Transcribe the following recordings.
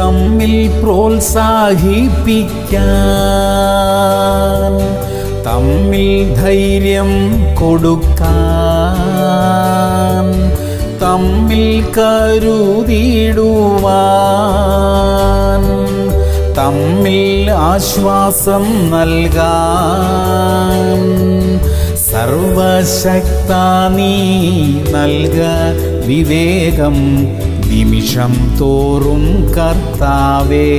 തമ്മിൽ പ്രോത്സാഹിപ്പിക്കാൻ തമ്മിൽ ധൈര്യം കൊടുക്കാൻ തമ്മിൽ കരുതിടുവാൻ തമ്മിൽ ആശ്വാസം നൽകാൻ സർവശക്ത നീ നൽക വിവേകം നിമിഷം തോറും കർത്താവേ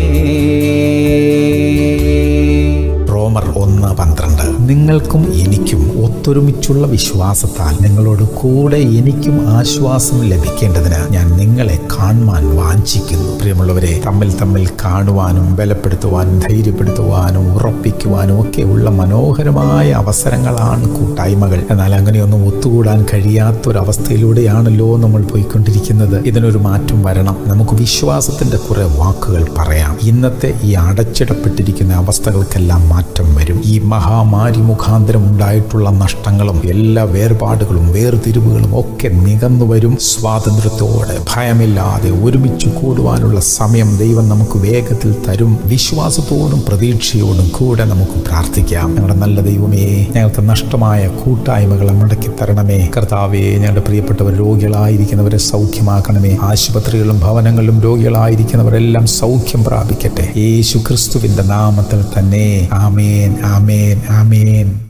റോമർ ഒന്ന് പന്ത്രണ്ട് നിങ്ങൾക്കും എനിക്കും ഒത്തൊരുമിച്ചുള്ള വിശ്വാസത്താൽ നിങ്ങളോട് കൂടെ എനിക്കും ആശ്വാസം ലഭിക്കേണ്ടതിന് ഞാൻ നിങ്ങളെ കാണുവാൻ വാഞ്ചിക്കുന്നു പ്രിയമുള്ളവരെ തമ്മിൽ തമ്മിൽ കാണുവാനും ബലപ്പെടുത്തുവാനും ധൈര്യപ്പെടുത്തുവാനും ഉറപ്പിക്കുവാനും ഒക്കെ ഉള്ള മനോഹരമായ അവസരങ്ങളാണ് കൂട്ടായ്മകൾ എന്നാൽ അങ്ങനെയൊന്നും ഒത്തുകൂടാൻ കഴിയാത്തൊരവസ്ഥയിലൂടെയാണല്ലോ നമ്മൾ പോയിക്കൊണ്ടിരിക്കുന്നത് ഇതിനൊരു മാറ്റം വരണം നമുക്ക് വിശ്വാസത്തിന്റെ കുറെ വാക്കുകൾ പറയാം ഇന്നത്തെ ഈ അടച്ചിടപ്പെട്ടിരിക്കുന്ന അവസ്ഥകൾക്കെല്ലാം മാറ്റം വരും ഈ മഹാമാരി മുഖാന്തരം ഉണ്ടായിട്ടുള്ള നഷ്ടങ്ങളും എല്ലാ വേർപാടുകളും വേർതിരിവുകളും ഒക്കെ നികന്നു വരും സ്വാതന്ത്ര്യത്തോടെ ഭയമില്ലാതെ ഒരുമിച്ച് കൂടുവാനുള്ള സമയം ദൈവം നമുക്ക് വേഗത്തിൽ തരും വിശ്വാസത്തോടും പ്രതീക്ഷയോടും കൂടെ നമുക്ക് പ്രാർത്ഥിക്കാം ഞങ്ങളുടെ നല്ല ദൈവമേ ഞങ്ങൾക്ക് നഷ്ടമായ കൂട്ടായ്മകളെ മുടക്കി തരണമേ കർത്താവേ ഞങ്ങളുടെ പ്രിയപ്പെട്ടവർ രോഗികളായിരിക്കുന്നവരെ സൗഖ്യമാക്കണമേ ആശുപത്രികളും ഭവനങ്ങളിലും രോഗികളായിരിക്കുന്നവരെല്ലാം സൗഖ്യം പ്രാപിക്കട്ടെ യേശു ക്രിസ്തുവിന്റെ നാമത്തിൽ തന്നെ ആമേൻ ആമേൻ ആമേൻ